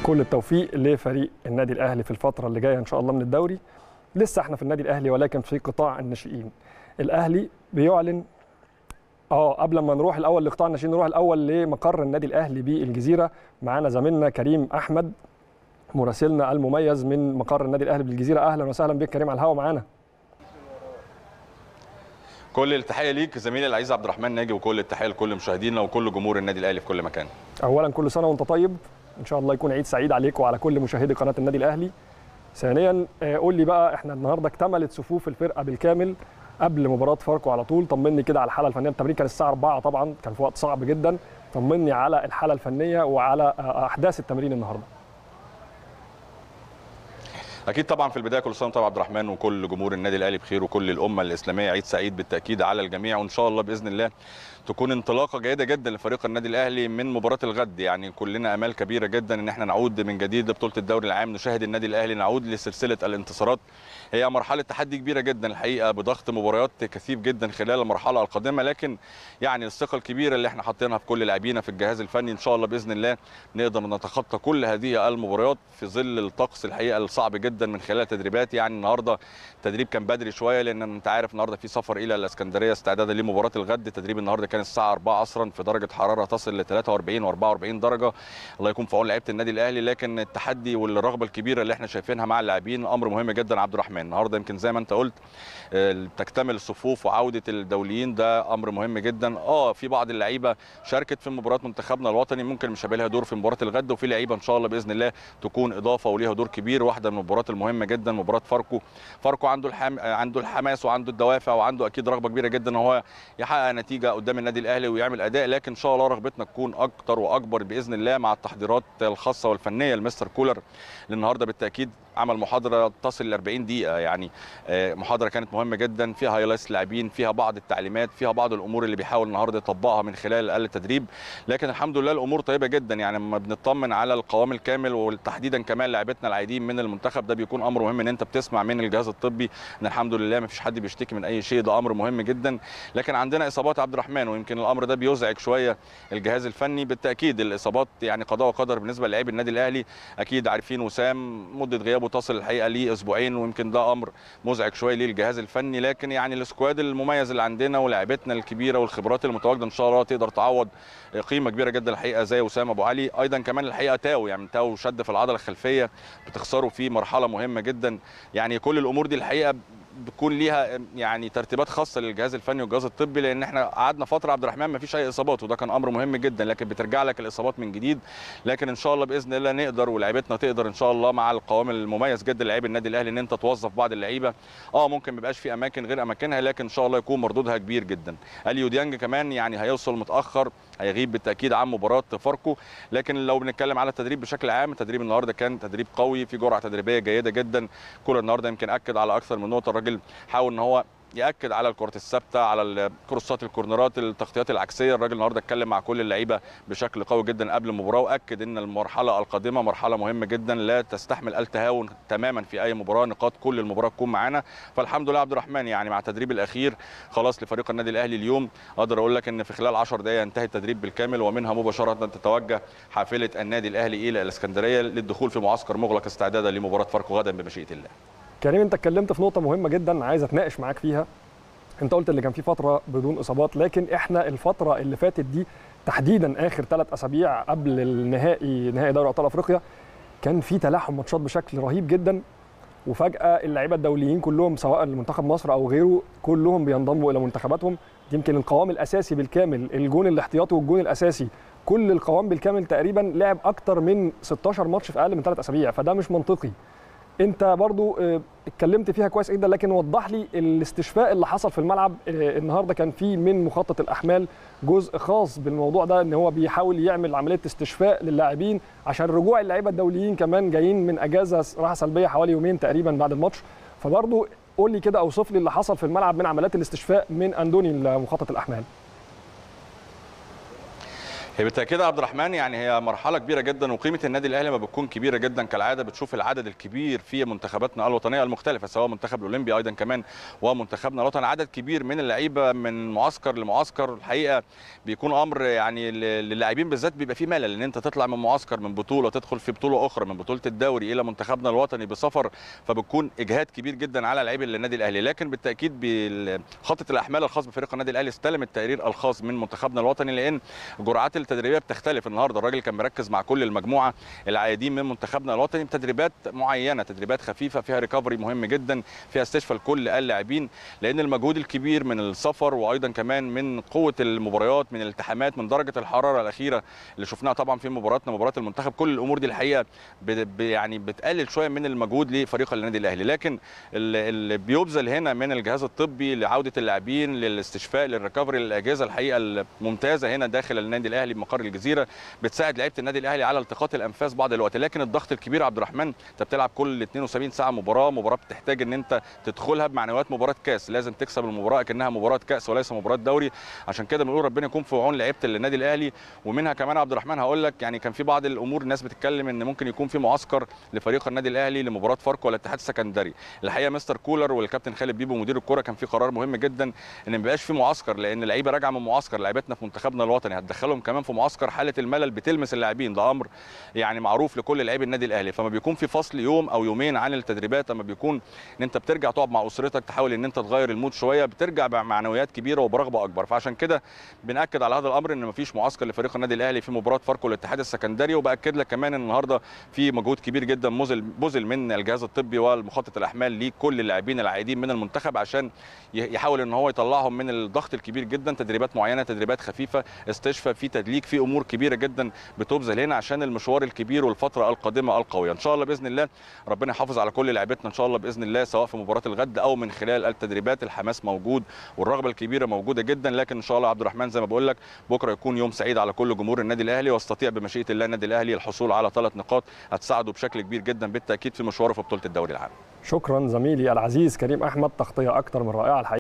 كل التوفيق لفريق النادي الاهلي في الفتره اللي جايه ان شاء الله من الدوري لسه احنا في النادي الاهلي ولكن في قطاع الناشئين الاهلي بيعلن اه قبل ما نروح الاول لقطاع الناشئين نروح الاول لمقر النادي الاهلي بالجزيره معانا زميلنا كريم احمد مراسلنا المميز من مقر النادي الاهلي بالجزيره اهلا وسهلا بك كريم على الهواء معانا كل التحيه ليك زميلي العزيز عبد الرحمن ناجي وكل التحيه لكل مشاهدينا وكل جمهور النادي الاهلي في كل مكان اولا كل سنه وانت طيب ان شاء الله يكون عيد سعيد عليك وعلى كل مشاهدي قناه النادي الاهلي ثانيا قول لي بقى احنا النهارده اكتملت صفوف الفرقه بالكامل قبل مباراه فاركو على طول طمني كده على الحاله الفنيه التمرين كان الساعه 4 طبعا كان في وقت صعب جدا طمني على الحاله الفنيه وعلى احداث التمرين النهارده اكيد طبعا في البدايه كل سنه وانت عبد الرحمن وكل جمهور النادي الاهلي بخير وكل الامه الاسلاميه عيد سعيد بالتاكيد على الجميع وان شاء الله باذن الله تكون انطلاقه جيده جدا لفريق النادي الاهلي من مباراه الغد يعني كلنا امال كبيره جدا ان احنا نعود من جديد لبطوله الدوري العام نشاهد النادي الاهلي نعود لسلسله الانتصارات هي مرحله تحدي كبيره جدا الحقيقه بضغط مباريات كثيف جدا خلال المرحله القادمه لكن يعني الثقه الكبيره اللي احنا حاطينها في كل لاعبينا في الجهاز الفني ان شاء الله باذن الله نقدر نتخطى كل هذه المباريات في ظل الطقس الحقيقه الصعب جدا من خلال التدريبات يعني النهارده التدريب كان بدري شويه لان انت عارف النهارده في سفر الى الاسكندريه استعدادا لمباراه الغد التدريب النهارده كان الساعه 4 عصرا في درجه حراره تصل ل 43 و44 درجه الله يكون في عون لعيبه النادي الاهلي لكن التحدي والرغبه الكبيره اللي احنا شايفينها مع اللاعبين امر مهم جدا عبد الرحمن النهارده يمكن زي ما انت قلت تكتمل الصفوف وعوده الدوليين ده امر مهم جدا اه في بعض اللعيبه شاركت في مباراه منتخبنا الوطني ممكن مش هيبقى لها دور في مباراه الغد وفي لعيبه ان شاء الله باذن الله تكون اضافه وليها دور كبير واحده من المباريات المهمه جدا مباراه فاركو فاركو عنده الحام... عنده الحماس وعنده الدوافع وعنده اكيد رغبه كبيره جدا ان هو يحقق نتيجه قدام النادي الاهلي ويعمل اداء لكن ان شاء الله رغبتنا تكون اكتر واكبر باذن الله مع التحضيرات الخاصه والفنيه لمستر كولر النهارده بالتاكيد عمل محاضره تصل ل 40 دقيقه يعني محاضره كانت مهمه جدا فيها هايلايتس لاعبين فيها بعض التعليمات فيها بعض الامور اللي بيحاول النهارده يطبقها من خلال التدريب لكن الحمد لله الامور طيبه جدا يعني لما بنطمن على القوام الكامل وتحديدا كمان لاعبتنا العايدين من المنتخب ده بيكون امر مهم ان انت بتسمع من الجهاز الطبي ان الحمد لله ما فيش حد بيشتكي من اي شيء ده امر مهم جدا لكن عندنا اصابات عبد الرحمن ويمكن الامر ده بيزعج شويه الجهاز الفني بالتاكيد الاصابات يعني قضاء وقدر بالنسبه للاعبي النادي الاهلي اكيد عارفين وسام مده غيابه تصل الحقيقه ليه اسبوعين ويمكن ده امر مزعج شويه للجهاز الفني لكن يعني السكواد المميز اللي عندنا ولاعبتنا الكبيره والخبرات المتواجده ان شاء الله تقدر تعوض قيمه كبيره جدا الحقيقه زي وسام ابو علي ايضا كمان الحقيقه تاو يعني تاو شد في العضله الخلفيه بتخسره في مرحله مهمه جدا يعني كل الامور دي الحقيقه بتكون ليها يعني ترتيبات خاصه للجهاز الفني والجهاز الطبي لان احنا قعدنا فتره عبد الرحمن ما فيش اي اصابات وده كان امر مهم جدا لكن بترجع لك الاصابات من جديد لكن ان شاء الله باذن الله نقدر ولاعيبتنا تقدر ان شاء الله مع القوام المميز جدا لعيب النادي الاهلي ان انت توظف بعض اللعيبه اه ممكن ما يبقاش في اماكن غير اماكنها لكن ان شاء الله يكون مردودها كبير جدا اليو ديانج كمان يعني هيوصل متاخر هيغيب بالتاكيد عن مباراه فاركو لكن لو بنتكلم على التدريب بشكل عام التدريب النهارده كان تدريب قوي في جرعه تدريبيه جيده جدا كل النهارده يمكن اكد على اكثر من نقطه الراجل حاول ان هو ياكد على الكرات الثابته على الكروسات الكورنرات التغطيات العكسيه الراجل النهارده اتكلم مع كل اللعيبه بشكل قوي جدا قبل المباراه واكد ان المرحله القادمه مرحله مهمه جدا لا تستحمل التهاون تماما في اي مباراه نقاط كل المباراه تكون معانا فالحمد لله عبد الرحمن يعني مع التدريب الاخير خلاص لفريق النادي الاهلي اليوم اقدر اقول لك ان في خلال 10 دقائق ينتهي التدريب بالكامل ومنها مباشره تتوجه حافله النادي الاهلي الى الاسكندريه للدخول في معسكر مغلق استعدادا لمباراه فاركو غدا بمشيئه الله كريم انت اتكلمت في نقطه مهمه جدا عايز اتناقش معاك فيها انت قلت اللي كان في فتره بدون اصابات لكن احنا الفتره اللي فاتت دي تحديدا اخر ثلاث اسابيع قبل النهائي نهائي دوري ابطال افريقيا كان في تلاحم ماتشات بشكل رهيب جدا وفجاه اللعيبه الدوليين كلهم سواء لمنتخب مصر او غيره كلهم بينضموا الى منتخباتهم يمكن القوام الاساسي بالكامل الجون الاحتياطي والجون الاساسي كل القوام بالكامل تقريبا لعب اكتر من 16 ماتش في اقل من ثلاث اسابيع فده مش منطقي انت برضو اتكلمت فيها كويس جدا لكن وضح لي الاستشفاء اللي حصل في الملعب النهارده كان في من مخطط الاحمال جزء خاص بالموضوع ده ان هو بيحاول يعمل عمليه استشفاء للاعبين عشان رجوع اللعيبه الدوليين كمان جايين من اجازه راحه سلبيه حوالي يومين تقريبا بعد الماتش فبرضو قول لي كده اوصف لي اللي حصل في الملعب من عمليات الاستشفاء من اندوني مخطط الاحمال هي بالتاكيد يا عبد الرحمن يعني هي مرحله كبيره جدا وقيمه النادي الاهلي ما بتكون كبيره جدا كالعاده بتشوف العدد الكبير في منتخباتنا الوطنيه المختلفه سواء منتخب الاولمبي ايضا كمان ومنتخبنا الوطني عدد كبير من اللعيبه من معسكر لمعسكر الحقيقه بيكون امر يعني للاعبين بالذات بيبقى فيه ملل ان انت تطلع من معسكر من بطوله تدخل في بطوله اخرى من بطوله الدوري الى منتخبنا الوطني بسفر فبتكون اجهاد كبير جدا على لعيبه النادي الاهلي لكن بالتاكيد بخطه الاحمال الخاص بفريق النادي الاهلي استلم التقرير الخاص من منتخبنا الوطني لان جرعات التدريبيه بتختلف النهارده الراجل كان مركز مع كل المجموعه العايدين من منتخبنا الوطني بتدريبات معينه تدريبات خفيفه فيها ريكفري مهم جدا فيها استشفاء لكل اللاعبين لان المجهود الكبير من السفر وايضا كمان من قوه المباريات من الالتحامات من درجه الحراره الاخيره اللي شفناها طبعا في مباراتنا مباراه المنتخب كل الامور دي الحقيقه يعني بتقلل شويه من المجهود لفريق النادي الاهلي لكن اللي بيبذل هنا من الجهاز الطبي لعوده اللاعبين للاستشفاء للريكفري للاجهزه الحقيقه الممتازه هنا داخل النادي الاهلي بمقر الجزيره بتساعد لعيبه النادي الاهلي على التقاط الانفاس بعض الوقت لكن الضغط الكبير عبد الرحمن انت بتلعب كل 72 ساعه مباراه مباراه بتحتاج ان انت تدخلها بمعنويات مباراه كاس لازم تكسب المباراه كانها مباراه كاس وليس مباراه دوري عشان كده بنقول ربنا يكون في عون لعيبه النادي الاهلي ومنها كمان عبد الرحمن هقول لك يعني كان في بعض الامور الناس بتتكلم ان ممكن يكون في معسكر لفريق النادي الاهلي لمباراه فاركو ولا الاتحاد السكندري الحقيقه مستر كولر والكابتن خالد بيبو مدير الكره كان في قرار مهم جدا ان ما يبقاش في معسكر لان اللعيبه راجعه من معسكر لعيبتنا في منتخبنا الوطني هتدخلهم كمان في معسكر حاله الملل بتلمس اللاعبين ده امر يعني معروف لكل لاعبي النادي الاهلي فما بيكون في فصل يوم او يومين عن التدريبات اما بيكون ان انت بترجع تقعد مع اسرتك تحاول ان انت تغير المود شويه بترجع بمعنويات كبيره وبرغبه اكبر فعشان كده بناكد على هذا الامر ان مفيش معسكر لفريق النادي الاهلي في مباراه فاركو الاتحاد السكندري وباكد لك كمان ان النهارده في مجهود كبير جدا بذل بذل من الجهاز الطبي والمخطط الاحمال لكل اللاعبين العائدين من المنتخب عشان يحاول ان هو يطلعهم من الضغط الكبير جدا تدريبات معينه تدريبات خفيفه استشفاء في تدليك في امور كبيره جدا بتبذل هنا عشان المشوار الكبير والفتره القادمه القويه ان شاء الله باذن الله ربنا يحافظ على كل لعيبتنا ان شاء الله باذن الله سواء في مباراه الغد او من خلال التدريبات الحماس موجود والرغبه الكبيره موجوده جدا لكن ان شاء الله عبد الرحمن زي ما بقول لك بكره يكون يوم سعيد على كل جمهور النادي الاهلي واستطيع بمشيئه الله النادي الاهلي الحصول على ثلاث نقاط هتساعده بشكل كبير جدا بالتاكيد في مشواره في بطوله الدوري العام شكرا زميلي العزيز كريم احمد تغطيه اكثر من رائعه الحقيقه